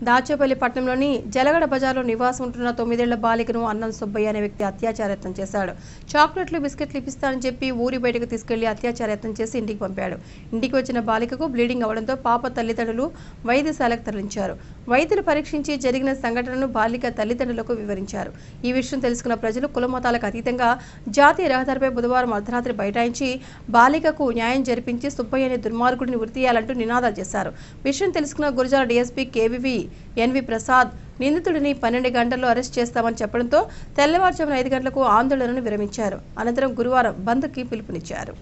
దాచేపల్లి పట్టణంలోని జలగడ బజార్లో నివాసం ఉంటున్న తొమ్మిదేళ్ల బాలికను అన్నం సుబ్బయ్య అనే వ్యక్తి అత్యాచారయత్నం చేశాడు చాక్లెట్లు బిస్కెట్లు ఇప్పిస్తానని చెప్పి ఊరి బయటకు తీసుకెళ్లి అత్యాచారయత్నం చేసి ఇంటికి పంపాడు ఇంటికి వచ్చిన బాలికకు బ్లీడింగ్ అవడంతో పాప తల్లిదండ్రులు వైద్యశాలకు తరలించారు వైద్యులు పరీక్షించి జరిగిన సంఘటనను బాలిక తల్లిదండ్రులకు వివరించారు ఈ విషయం తెలుసుకున్న ప్రజలు కులమతాలకు అతీతంగా జాతీయ రహదారిపై బుధవారం అర్ధరాత్రి బైఠాయించి బాలికకు న్యాయం జరిపించి సుబ్బయ్య అనే దుర్మార్గుడిని ఉరితీయాలంటూ నినాదాలు చేశారు విషయం తెలుసుకున్న Gurajala DSP KVV NV Prasad నిందితుడిని పన్నెండు గంటల్లో అరెస్ట్ చేస్తామని చెప్పడంతో తెల్లవారుజామున ఐదు గంటలకు ఆందోళనను విరమించారు అనంతరం గురువారం బంద్కి పిలుపునిచ్చారు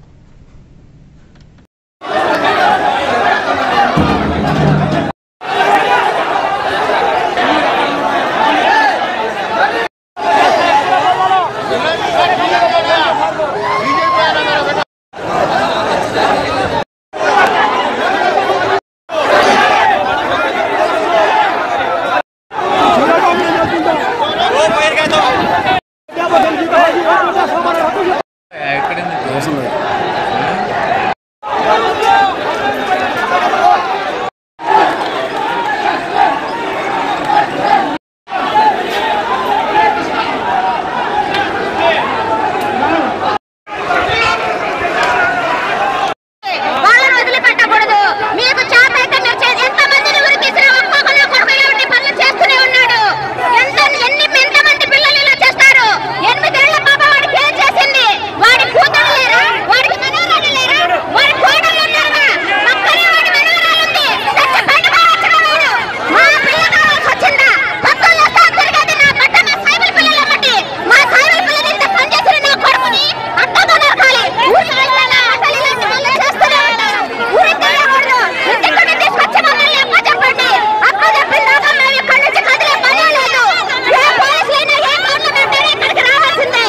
వాళ్ళని వదిలిపెట్టకూడదు మీకు చేత అయితే మీరు చే- ఎంతమందిని ఉరికిసినా ఒక్కొక్కరు కొడుకునే ఉండి పనులు చేస్తూనే ఉన్నాడు ఎంత ఎన్ని ఎంతమంది పిల్లలు ఇలా చేస్తారు ఎనిమిదేళ్ల పాప వాడికి ఏం చేసింది వాడి కూతురు లేరా వాడికి మనవరాలు లేరా వాడి కోడలు ఉన్నారా పక్కనే వాడి మనవరాలు ఉంది చచ్చి బయటకు వచ్చిన వాడు మా పిల్ల కావాల్సి వచ్చిందా పక్కన తిరిగేది నా బట్ట నా సైబిల్ పిల్లల మట్టి మా సైబిల్ పిల్లలు ఇంత పనిచేసిన నా కొడుకుని అట్టగా నరకాలి ఊరికి వెళ్ళాలా అసలు ఇలాంటి వాళ్ళు చేస్తూనే ఉంటారు ఊరికి వెళ్ళకూడదు ఇంటికి తీసుకొచ్చి మమ్మల్ని అప్పచెప్పండి అప్పచెప్పిందాక మేము ఇక్కడి నుంచి కదిలే పనే లేదు ఏ పోలీసులైనా ఏ గవర్నమెంట్ అయినా ఇక్కడికి రావాల్సిందే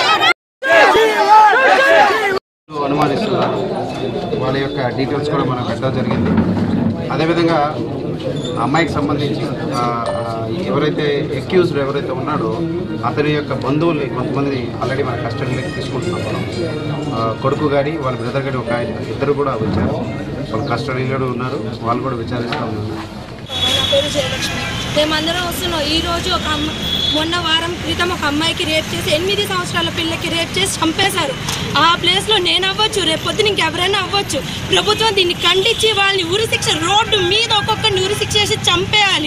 అనుమానిస్తున్నారు వాళ్ళ యొక్క డీటెయిల్స్ కూడా మనం పెట్టడం జరిగింది అదేవిధంగా ఆ అమ్మాయికి సంబంధించి ఆ, ఆ, ఎవరైతే ఎక్యూజ్డ్ ఎవరైతే ఉన్నాడో అతని యొక్క బంధువుల్ని కొంతమందిని ఆల్రెడీ మన కస్టడీలోకి తీసుకుంటున్నాం మనం ఆ, కొడుకు గారి వాళ్ళ బ్రదర్ గారి ఒక ఆయన ఇద్దరు కూడా వచ్చారు వాళ్ళ కస్టడీలో ఉన్నారు వాళ్ళు కూడా విచారిస్తూ ఉన్నారు నా పేరు జయలక్ష్మి మేమందరం వస్తున్నాం ఈ రోజు ఒక అమ్మ మొన్న వారం క్రితం ఒక అమ్మాయికి రేప్ చేసి ఎనిమిది సంవత్సరాల పిల్లకి రేప్ చేసి చంపేశారు ఆ ప్లేస్లో నేను అవ్వచ్చు రేపు పొద్దున ఇంకెవరైనా అవ్వచ్చు ప్రభుత్వం దీన్ని ఖండించి వాళ్ళని ఉరి శిక్ష రోడ్డు మీద ఒక్కొక్కరిని ఉరి శిక్ష చేసి చంపేయాలి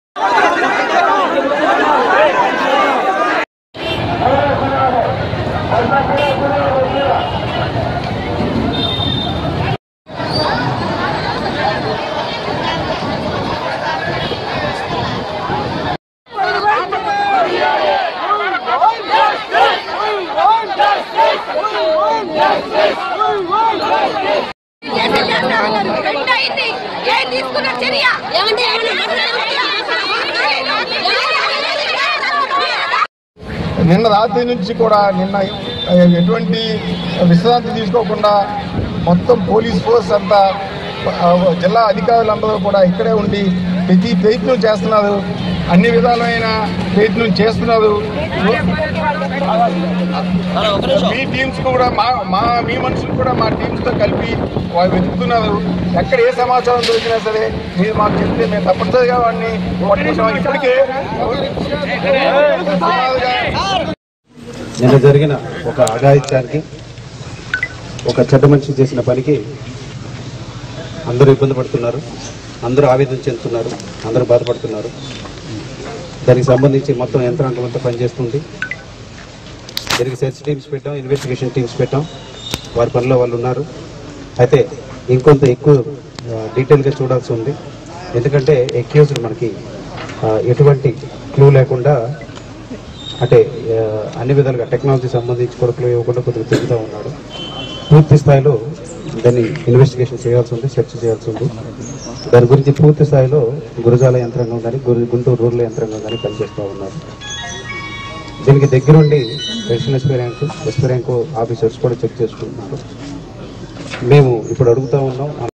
ఏం తీసుకున్న చర్య ఏమంటే నిన్న రాత్రి నుంచి కూడా నిన్న ఎటువంటి విశ్రాంతి తీసుకోకుండా మొత్తం పోలీస్ ఫోర్స్ అంతా ఆ, జిల్లా అధికారులందరూ కూడా ఇక్కడే ఉండి ప్రతి ప్రయత్నం చేస్తున్నారు అన్ని విధాలమైన ప్రయత్నం చేస్తున్నారు మీ టీమ్స్ కూడా మా మా మీ మనుషులు కూడా మా టీమ్స్ తో కలిపి వాళ్ళు వెతుకుతున్నారు ఎక్కడ ఏ సమాచారం దొరికినా సరే మీరు మాకు చెప్తే మేము తప్పనిసరిగా వాడిని పట్టుకుంటాం ఇప్పటికే సుమారుగా నిన్న జరిగిన ఒక అఘాయిత్యానికి ఒక చెడ్డ మనిషి చేసిన పనికి అందరూ ఇబ్బంది పడుతున్నారు అందరూ ఆవేదన చెందుతున్నారు అందరూ బాధపడుతున్నారు దానికి సంబంధించి మొత్తం యంత్రాంగం అంతా పనిచేస్తుంది దీనికి సెర్చ్ టీమ్స్ పెట్టాం ఇన్వెస్టిగేషన్ టీమ్స్ పెట్టాం వారి పనిలో వాళ్ళు ఉన్నారు అయితే ఇంకొంత ఎక్కువ ఆ, డీటెయిల్గా చూడాల్సి ఉంది ఎందుకంటే ఎక్యూజ్డ్ మనకి ఆ, ఎటువంటి క్లూ లేకుండా అంటే ఆ, అన్ని విధాలుగా టెక్నాలజీ సంబంధించి కొడుకులు ఇవ్వకుండా కొద్దిగా తిరుగుతూ ఉన్నాడు పూర్తి స్థాయిలో దాన్ని ఇన్వెస్టిగేషన్ చేయాల్సి ఉంది సెర్చ్ చేయాల్సి ఉంది దాని గురించి పూర్తి స్థాయిలో గురజాల యంత్రాంగం కానీ గురు గుంటూరు రూరల్ యంత్రాంగం కానీ పనిచేస్తూ ఉన్నారు దీనికి దగ్గరుండి additional SP rank SP rank officers కూడా చెక్ చేసుకుంటున్నారు మేము ఇప్పుడు అడుగుతా ఉన్నాం